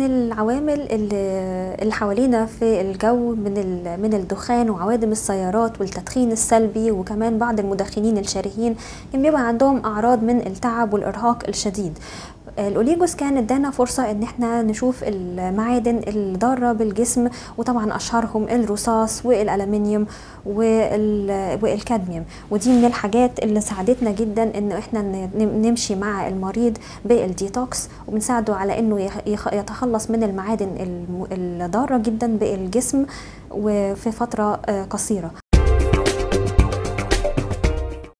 العوامل اللي اللي حوالينا في الجو من ال- من الدخان وعوادم السيارات والتدخين السلبي وكمان بعض المدخنين الشرهين كان بيبقى عندهم اعراض من التعب والارهاق الشديد الاوليجوس كان ادانا فرصه ان احنا نشوف المعادن الضاره بالجسم وطبعا اشهرهم الرصاص والالومنيوم وال- والكادميوم ودي من الحاجات اللي ساعدتنا جدا ان احنا ن- نمشي مع المريض بالديتوكس وبنساعده على انه يخ- يخ- يتخلص من المعادن الم- الضاره جدا بالجسم وفي فتره آه، قصيره